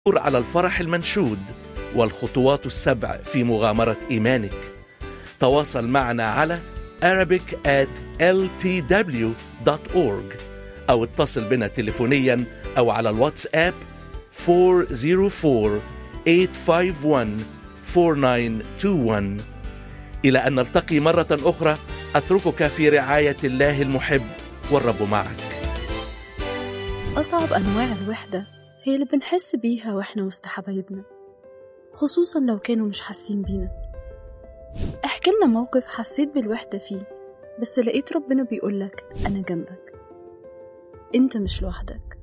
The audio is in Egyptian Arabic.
على الفرح المنشود والخطوات السبع في مغامرة إيمانك تواصل معنا على arabic at ltw.org أو اتصل بنا تليفونيا أو على الواتساب 404-851-4921 إلى أن نلتقي مرة أخرى أتركك في رعاية الله المحب والرب معك أصعب أنواع الوحدة هي اللي بنحس بيها وإحنا وسط حبايبنا خصوصا لو كانوا مش حاسين بينا احكي لنا موقف حسيت بالوحدة فيه بس لقيت ربنا بيقولك أنا جنبك أنت مش لوحدك